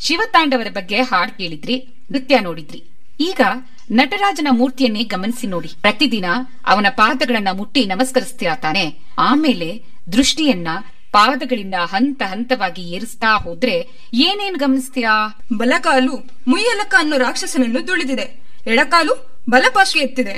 ಶಿವತಾಂಡವರ ಬಗ್ಗೆ ಹಾಡ್ ಕೇಳಿದ್ರಿ ನೃತ್ಯ ನೋಡಿದ್ರಿ ಈಗ ನಟರಾಜನ ಮೂರ್ತಿಯನ್ನೇ ಗಮನಿಸಿ ನೋಡಿ ಪ್ರತಿದಿನ ಅವನ ಪಾದಗಳನ್ನ ಮುಟ್ಟಿ ನಮಸ್ಕರಿಸ್ತೀರಾ ತಾನೆ ಆಮೇಲೆ ದೃಷ್ಟಿಯನ್ನ ಪಾದಗಳಿಂದ ಹಂತ ಹಂತವಾಗಿ ಏರಿಸ್ತಾ ಹೋದ್ರೆ ಏನೇನ್ ಗಮನಿಸ್ತೀರಾ ಬಲಕಾಲು ಮುಯ್ಯಲಕ ಅನ್ನೋ ರಾಕ್ಷಸನನ್ನು ತುಳಿದಿದೆ ಎಡಕಾಲು ಬಲಪಾಶಿ ಎತ್ತಿದೆ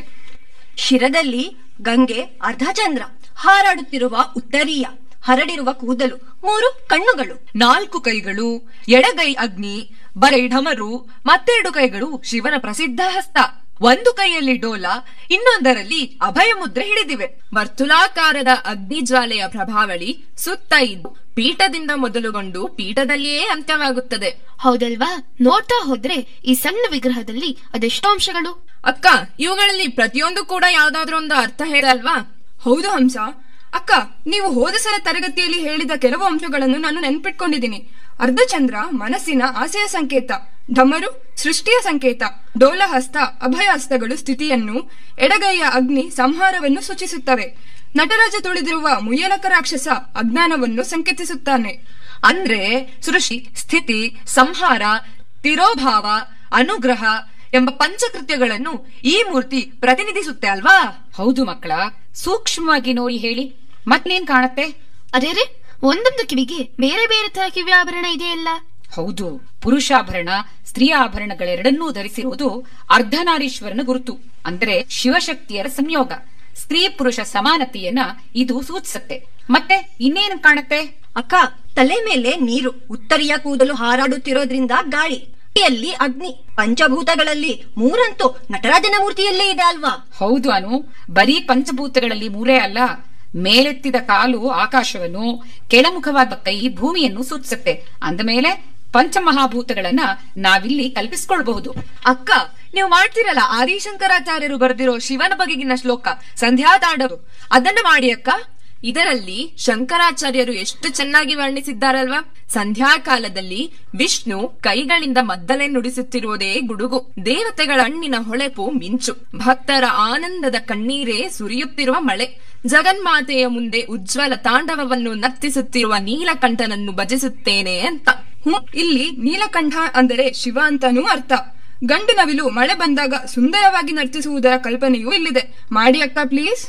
ಶಿರದಲ್ಲಿ ಗಂಗೆ ಅರ್ಧಚಂದ್ರ ಹಾರಾಡುತ್ತಿರುವ ಉತ್ತರೀಯ ಹರಡಿರುವ ಕೂದಲು ಮೂರು ಕಣ್ಣುಗಳು ನಾಲ್ಕು ಕೈಗಳು ಎಡಗೈ ಅಗ್ನಿ ಬರೈ ಢಮರು ಮತ್ತೆರಡು ಕೈಗಳು ಶಿವನ ಪ್ರಸಿದ್ಧ ಹಸ್ತ ಒಂದು ಕೈಯಲ್ಲಿ ಡೋಲ ಇನ್ನೊಂದರಲ್ಲಿ ಅಭಯ ಮುದ್ರೆ ಹಿಡಿದಿವೆ ವರ್ತುಲಾಕಾರದ ಅಗ್ನಿಜ್ವಾಲೆಯ ಪ್ರಭಾವಳಿ ಸುತ್ತ ಇದ್ದು ಪೀಠದಿಂದ ಮೊದಲುಗೊಂಡು ಪೀಠದಲ್ಲಿಯೇ ಅಂತ್ಯವಾಗುತ್ತದೆ ಹೌದಲ್ವಾ ನೋಡ್ತಾ ಹೋದ್ರೆ ಈ ಸಣ್ಣ ವಿಗ್ರಹದಲ್ಲಿ ಅದೆಷ್ಟೋ ಅಂಶಗಳು ಅಕ್ಕ ಇವುಗಳಲ್ಲಿ ಪ್ರತಿಯೊಂದು ಕೂಡ ಯಾವ್ದಾದ್ರೂ ಒಂದು ಅರ್ಥ ಹೇಳಲ್ವಾ ಹೌದು ಹಂಸ ಅಕ್ಕ ನೀವು ಹೋದ ಸಲ ತರಗತಿಯಲ್ಲಿ ಹೇಳಿದ ಕೆಲವು ಅಂಶಗಳನ್ನು ನಾನು ನೆನ್ಪಿಟ್ಕೊಂಡಿದ್ದೀನಿ ಅರ್ಧಚಂದ್ರ ಮನಸ್ಸಿನ ಆಸೆಯ ಸಂಕೇತ ಢಮರು ಸೃಷ್ಟಿಯ ಸಂಕೇತ ಡೋಲಹಸ್ತ ಅಭಯಹಸ್ತಗಳು ಸ್ಥಿತಿಯನ್ನು ಎಡಗೈಯ ಅಗ್ನಿ ಸಂಹಾರವನ್ನು ಸೂಚಿಸುತ್ತವೆ ನಟರಾಜ ತುಳಿದಿರುವ ಮುಯ್ಯಲಕ ರಾಕ್ಷಸ ಅಜ್ಞಾನವನ್ನು ಸಂಕೇತಿಸುತ್ತಾನೆ ಅಂದ್ರೆ ಸೃಷ್ಟಿ ಸ್ಥಿತಿ ಸಂಹಾರ ತಿರೋಭಾವ ಅನುಗ್ರಹ ಎಂಬ ಪಂಚಕೃತ್ಯಗಳನ್ನು ಈ ಮೂರ್ತಿ ಪ್ರತಿನಿಧಿಸುತ್ತೆ ಅಲ್ವಾ ಹೌದು ಮಕ್ಕಳ ಸೂಕ್ಷ್ಮವಾಗಿ ನೋಡಿ ಹೇಳಿ ಮತ್ತೇನ್ ಕಾಣತ್ತೆ ಅರೇರೆ ಒಂದೊಂದು ಕಿವಿಗೆ ಬೇರೆ ಬೇರೆ ತರ ಕಿವಿ ಆಭರಣ ಇದೆಯಲ್ಲ ಹೌದು ಪುರುಷಾಭರಣ ಸ್ತ್ರೀ ಆಭರಣಗಳೆರಡನ್ನೂ ಧರಿಸಿರುವುದು ಅರ್ಧನಾರೀಶ್ವರನ ಗುರುತು ಅಂದರೆ ಶಿವಶಕ್ತಿಯರ ಸಂಯೋಗ ಸ್ತ್ರೀ ಪುರುಷ ಸಮಾನತೆಯನ್ನ ಇದು ಸೂಚಿಸುತ್ತೆ ಮತ್ತೆ ಇನ್ನೇನು ಕಾಣತ್ತೆ ಅಕ್ಕ ತಲೆ ಮೇಲೆ ನೀರು ಉತ್ತರಿಯ ಕೂದಲು ಹಾರಾಡುತ್ತಿರೋದ್ರಿಂದ ಗಾಳಿ ಯಲ್ಲಿ ಅಗ್ನಿ ಪಂಚಭೂತಗಳಲ್ಲಿ ಮೂರಂತೂ ನಟರಾಜನ ಮೂರ್ತಿಯಲ್ಲೇ ಇದೆ ಅಲ್ವಾ ಹೌದು ಅನು ಬರೀ ಪಂಚಭೂತಗಳಲ್ಲಿ ಮೂರೇ ಅಲ್ಲ ಮೇಲೆತ್ತಿದ ಕಾಲು ಆಕಾಶವನ್ನು ಕೆಳಮುಖವಾದ ಕೈ ಭೂಮಿಯನ್ನು ಸೂಚಿಸುತ್ತೆ ಅಂದಮೇಲೆ ಪಂಚಮಹಾಭೂತಗಳನ್ನ ನಾವಿಲ್ಲಿ ಕಲ್ಪಿಸಿಕೊಳ್ಬಹುದು ಅಕ್ಕ ನೀವು ಮಾಡ್ತಿರಲ್ಲ ಆದಿಶಂಕರಾಚಾರ್ಯರು ಬರೆದಿರೋ ಶಿವನ ಬಗೆಗಿನ ಶ್ಲೋಕ ಸಂಧ್ಯಾ ತಾಂಡವರು ಅದನ್ನ ಮಾಡಿ ಅಕ್ಕ ಇದರಲ್ಲಿ ಶಂಕರಾಚಾರ್ಯರು ಎಷ್ಟು ಚೆನ್ನಾಗಿ ವರ್ಣಿಸಿದ್ದಾರಲ್ವಾ ಸಂಧ್ಯಾಕಾಲದಲ್ಲಿ ವಿಷ್ಣು ಕೈಗಳಿಂದ ಮದ್ದಲೆ ನುಡಿಸುತ್ತಿರುವುದೇ ಗುಡುಗು ದೇವತೆಗಳ ಹಣ್ಣಿನ ಹೊಳೆಪು ಮಿಂಚು ಭಕ್ತರ ಆನಂದದ ಕಣ್ಣೀರೇ ಸುರಿಯುತ್ತಿರುವ ಮಳೆ ಜಗನ್ಮಾತೆಯ ಮುಂದೆ ಉಜ್ವಲ ತಾಂಡವವನ್ನು ನರ್ತಿಸುತ್ತಿರುವ ನೀಲಕಂಠನನ್ನು ಭಜಿಸುತ್ತೇನೆ ಅಂತ ಹ್ಮ್ ಇಲ್ಲಿ ನೀಲಕಂಠ ಅಂದರೆ ಶಿವ ಅಂತಾನೂ ಅರ್ಥ ಗಂಡು ನವಿಲು ಮಳೆ ಬಂದಾಗ ಸುಂದರವಾಗಿ ನರ್ತಿಸುವುದರ ಕಲ್ಪನೆಯೂ ಇಲ್ಲಿದೆ ಮಾಡಿ ಅಕ್ಕ ಪ್ಲೀಸ್